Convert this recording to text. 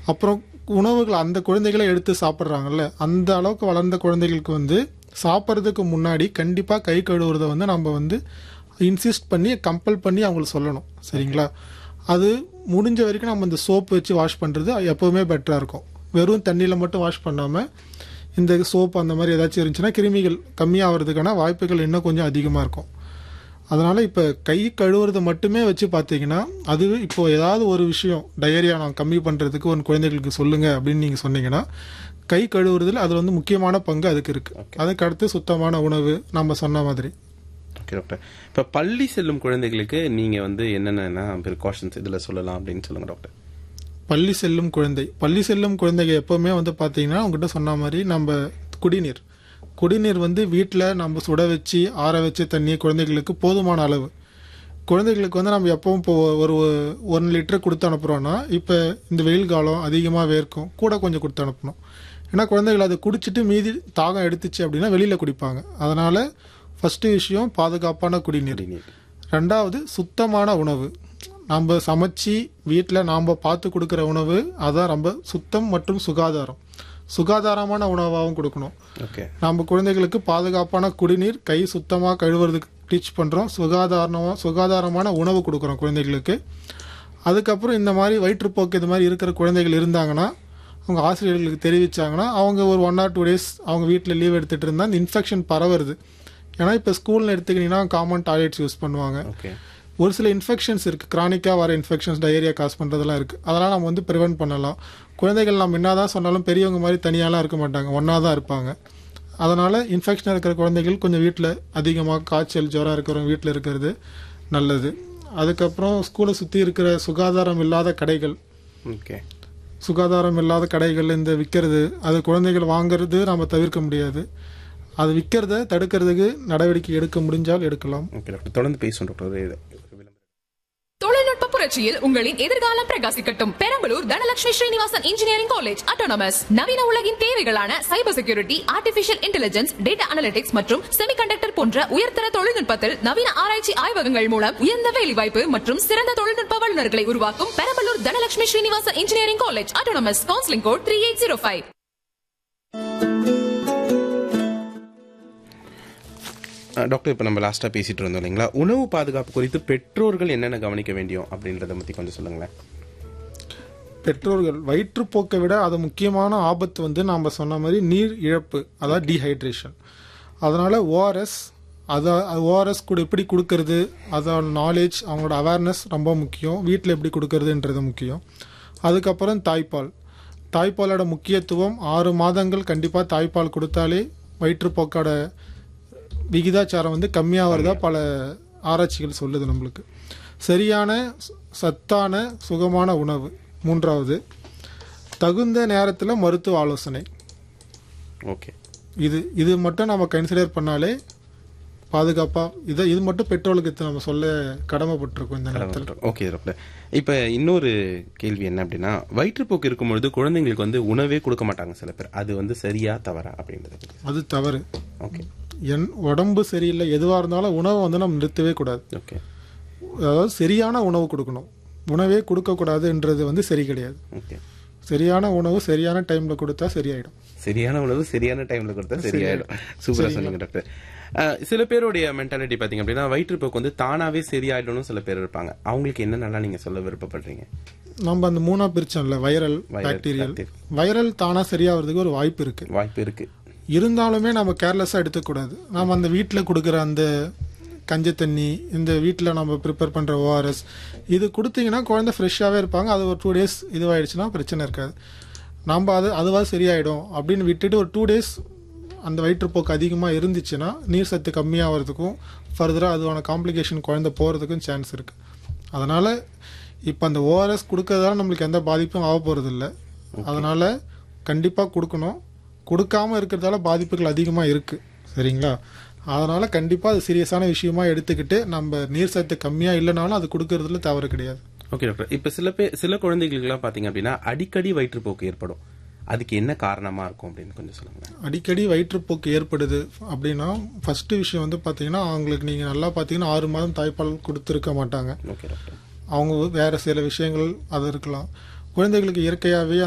அப்புறம் உணவுகள் அந்த குழந்தைகளை எடுத்து சாப்பிட்றாங்கல்ல அந்த அளவுக்கு வளர்ந்த குழந்தைகளுக்கு வந்து சாப்பிட்றதுக்கு முன்னாடி கண்டிப்பாக கை கழுவுறதை வந்து நம்ம வந்து இன்சிஸ்ட் பண்ணி கம்பல் பண்ணி அவங்களுக்கு சொல்லணும் சரிங்களா அது முடிஞ்ச வரைக்கும் நம்ம இந்த சோப் வச்சு வாஷ் பண்ணுறது எப்போவுமே பெட்டராக இருக்கும் வெறும் தண்ணியில் மட்டும் வாஷ் பண்ணாமல் இந்த சோப் அந்த மாதிரி ஏதாச்சும் இருந்துச்சுன்னா கிருமிகள் கம்மியாகிறதுக்கான வாய்ப்புகள் இன்னும் கொஞ்சம் அதிகமாக இருக்கும் அதனால் இப்போ கை கழுவுறதை மட்டுமே வச்சு பார்த்தீங்கன்னா அது இப்போ ஏதாவது ஒரு விஷயம் டயரியா நான் கம்மி பண்ணுறதுக்கு ஒரு குழந்தைகளுக்கு சொல்லுங்கள் அப்படின்னு நீங்கள் சொன்னீங்கன்னா கை கழுவுறதுல அது வந்து முக்கியமான பங்கு அதுக்கு இருக்குது அதுக்கு அடுத்து சுத்தமான உணவு நம்ம சொன்ன மாதிரி ஓகே டாக்டர் இப்போ பள்ளி செல்லும் குழந்தைகளுக்கு நீங்க வந்து என்னென்ன ப்ரிகாஷன்ஸ் இதுல சொல்லலாம் அப்படின்னு சொல்லுங்க டாக்டர் பள்ளி செல்லும் குழந்தை பள்ளி செல்லும் குழந்தைங்க எப்பவுமே வந்து பார்த்தீங்கன்னா உங்ககிட்ட சொன்ன மாதிரி நம்ம குடிநீர் குடிநீர் வந்து வீட்டில் நம்ம சுட வச்சு ஆற வச்சு தண்ணியை குழந்தைகளுக்கு போதுமான அளவு குழந்தைகளுக்கு வந்து நம்ம எப்பவும் இப்போ ஒரு ஒன் லிட்டர் கொடுத்து அனுப்புகிறோன்னா இப்போ இந்த வெயில் காலம் அதிகமாக வேர்க்கும் கூட கொஞ்சம் கொடுத்து அனுப்பணும் ஏன்னா குழந்தைகள் அதை குடிச்சிட்டு மீதி தாகம் எடுத்துச்சு அப்படின்னா வெளியில் குடிப்பாங்க அதனால் ஃபஸ்ட்டு விஷயம் பாதுகாப்பான குடிநீர் ரெண்டாவது சுத்தமான உணவு நம்ம சமைச்சு வீட்டில் நாம் பார்த்து கொடுக்குற உணவு அதான் ரொம்ப சுத்தம் மற்றும் சுகாதாரம் சுகாதாரமான உணவாகவும் கொடுக்கணும் ஓகே நம்ம குழந்தைகளுக்கு பாதுகாப்பான குடிநீர் கை சுத்தமாக கழுவுறதுக்கு டீச் பண்ணுறோம் சுகாதாரமாக சுகாதாரமான உணவு கொடுக்குறோம் குழந்தைகளுக்கு அதுக்கப்புறம் இந்த மாதிரி வயிற்றுப்போக்கு இது மாதிரி இருக்கிற குழந்தைகள் இருந்தாங்கன்னா அவங்க ஆசிரியர்களுக்கு தெரிவிச்சாங்கன்னா அவங்க ஒரு ஒன் ஆர் டூ டேஸ் அவங்க வீட்டில் லீவ் எடுத்துகிட்டு இருந்தால் இந்த இன்ஃபெக்ஷன் பரவுறது ஏன்னா இப்போ ஸ்கூலில் எடுத்துக்கிட்டிங்கன்னா காமன் டாய்லெட்ஸ் யூஸ் பண்ணுவாங்க ஓகே ஒரு சில இன்ஃபெக்ஷன்ஸ் இருக்குது க்ரானிக்காக வர இன்ஃபெக்ஷன்ஸ் டயரியா காஸ் பண்ணுறதெல்லாம் இருக்குது அதெல்லாம் நம்ம வந்து ப்ரிவென்ட் பண்ணலாம் குழந்தைகள் நம்ம என்னதான் சொன்னாலும் பெரியவங்க மாதிரி தனியாலாம் இருக்க மாட்டாங்க ஒன்றா தான் இருப்பாங்க அதனால் இன்ஃபெக்ஷன் இருக்கிற குழந்தைகள் கொஞ்சம் வீட்டில் அதிகமாக காய்ச்சல் ஜுரம் இருக்கிறவங்க வீட்டில் இருக்கிறது நல்லது அதுக்கப்புறம் ஸ்கூலை சுற்றி இருக்கிற சுகாதாரம் இல்லாத கடைகள் ஓகே சுகாதாரம் இல்லாத கடைகள் இந்த விற்கிறது அது குழந்தைகள் வாங்குறது நம்ம தவிர்க்க முடியாது அது விற்கிறத தடுக்கிறதுக்கு நடவடிக்கை எடுக்க முடிஞ்சால் எடுக்கலாம் ஓகே டாக்டர் தொடர்ந்து பேசுவோம் டாக்டர் ஒரு இது- ஒரு விளம்பரம். தொழில்நுட்ப புரட்சியில் உங்களின் எதிர்காலம் பிரகாசிக்கட்டும் Perambalur Dhanalakshmi Srinivasan engineering college autonomous நவீன உலகின் தேவைகளான cyber security artificial intelligence data analytics மற்றும் செமிகண்டக்டர் போன்ற உயர்தர தொழில்நுட்பத்தில் நவீன ஆராய்ச்சி ஆய்வகங்கள் மூலம் உயர்ந்த வேலைவாய்ப்பு மற்றும் சிறந்த தொழில்நுட்ப வல்லுநர்களை உருவாக்கும் Perambalur Dhanalakshmi Srinivasan engineering college autonomous counselling code three eight zero five அஹ், டாக்டர் இப்போ நம்ம லாஸ்ட்டாக பேசிட்டு இருந்தோம் இல்லைங்களா உணவு பாதுகாப்பு குறித்து பெற்றோர்கள் என்னென்ன கவனிக்க வேண்டியும் அப்படின்றத பற்றி கொஞ்சம் சொல்லுங்களேன் பெற்றோர்கள் வயிற்றுப்போக்கை விட அது முக்கியமான ஆபத்து வந்து நாம் சொன்ன மாதிரி நீர் இழப்பு அதாவது டீஹைட்ரேஷன் அதனால் ஓஆர்எஸ் அதை ஓஆர்எஸ் கூட எப்படி கொடுக்கறது அதோட நாலேஜ் அவங்களோட அவேர்னஸ் ரொம்ப முக்கியம் வீட்டில் எப்படி கொடுக்கறதுன்றது முக்கியம் அதுக்கப்புறம் தாய்ப்பால் தாய்ப்பாலோட முக்கியத்துவம் ஆறு மாதங்கள் கண்டிப்பாக தாய்ப்பால் கொடுத்தாலே வயிற்றுப்போக்கோட விகிதாச்சாரம் வந்து கம்மியாகிறதா பல ஆராய்ச்சிகள் சொல்லுது நம்மளுக்கு சரியான ச- சத்தான சுகமான உணவு மூன்றாவது தகுந்த நேரத்தில் மருத்துவ ஆலோசனை ஓகே இது இது மட்டும் நம்ம கன்சிடர் பண்ணாலே பாதுகாப்பாக இதை இது மட்டும் பெட்ரோலுக்கு நம்ம சொல்ல கடமைப்பட்டிருக்கோம் இந்த நேரத்தில் ஓகே டாக்டர் இப்போ இன்னொரு கேள்வி என்ன அப்படின்னா வயிற்றுப்போக்கு இருக்கும்பொழுது குழந்தைங்களுக்கு வந்து உணவே கொடுக்க மாட்டாங்க சில பேர் அது வந்து சரியா தவறா அப்படின்றத பத்தி அது தவறு ஓகே என் உடம்பு சரியில்லை எதுவாக இருந்தாலும் உணவை வந்து நம்ம நிறுத்தவே கூடாது ஓகே அதாவது சரியான உணவு கொடுக்கணும் உணவே கொடுக்கக்கூடாதுன்றது வந்து சரி கிடையாது ஓகே சரியான உணவு சரியான டைமில் கொடுத்தா சரியாயிடும் சரியான உணவு சரியான டைம்ல கொடுத்தா சரியாயிடும் சூப்பரா சொன்னீங்க டாக்டர் அஹ், சில பேருடைய மென்டாலிட்டி பாத்தீங்க அப்படின்னா வயிற்றுப்போக்கு வந்து தானாவே சரியாயிடும்னு சில பேர் இருப்பாங்க அவங்களுக்கு என்னென்னலாம் நீங்க சொல்ல விருப்பப்படுறீங்க நம்ம அந்த மூணா பிரிச்சோம்ல viral Viral, bacterial bacterial. Viral தானா சரியாகிறதுக்கு ஒரு வாய்ப்பு இருக்கு வாய்ப்பு இருக்கு இருந்தாலுமே நம்ம கேர்லெஸ்ஸாக எடுத்துக்கூடாது நம்ம அந்த வீட்டில் கொடுக்குற அந்த கஞ்சி தண்ணி இந்த வீட்டில் நம்ம ப்ரிப்பேர் பண்ணுற ஓஆர்எஸ் இது கொடுத்தீங்கன்னா குழந்தை ஃப்ரெஷ்ஷாகவே இருப்பாங்க அது ஒரு டூ டேஸ் இதுவாயிடுச்சுன்னா பிரச்சனை இருக்காது நம்ம அது அதுவாக சரியாயிடும் அப்படின்னு விட்டுட்டு ஒரு டூ டேஸ் அந்த வயிற்றுப்போக்கு அதிகமாக இருந்துச்சுன்னா நீர் சத்து கம்மியாகிறதுக்கும் ஃபர்தராக அதுவான காம்ப்ளிகேஷன் குழந்தை போகிறதுக்கும் சான்ஸ் இருக்குது அதனால் இப்போ அந்த ஓஆர்எஸ் கொடுக்கறதால நம்மளுக்கு எந்த பாதிப்பும் ஆக போகிறதில்ல அதனால் கண்டிப்பாக கொடுக்கணும் கொடுக்காம இருக்கிறதால பாதிப்புகள் அதிகமாக இருக்குது சரிங்களா அதனால் கண்டிப்பாக அது சீரியஸான விஷயமா எடுத்துக்கிட்டு நம்ம நீர் சத்து கம்மியாக இல்லைனாலும் அது கொடுக்கறதுல தவறு கிடையாது ஓகே டாக்டர் இப்ப சில பேர் சில குழந்தைகளுக்குலாம் பாத்தீங்க அப்படின்னா அடிக்கடி வயிற்றுப்போக்கு ஏற்படும் அதுக்கு என்ன காரணமா இருக்கும் அப்படின்னு கொஞ்சம் சொல்லுங்க அடிக்கடி வயிற்றுப்போக்கு ஏற்படுது அப்படின்னா ஃபர்ஸ்ட் விஷயம் வந்து பார்த்தீங்கன்னா அவங்களுக்கு நீங்கள் நல்லா பார்த்தீங்கன்னா ஆறு மாதம் தாய்ப்பால் கொடுத்துருக்க மாட்டாங்க ஓகே டாக்டர் அவங்க வேற சில விஷயங்கள் அது இருக்கலாம் குழந்தைகளுக்கு இயற்கையாகவே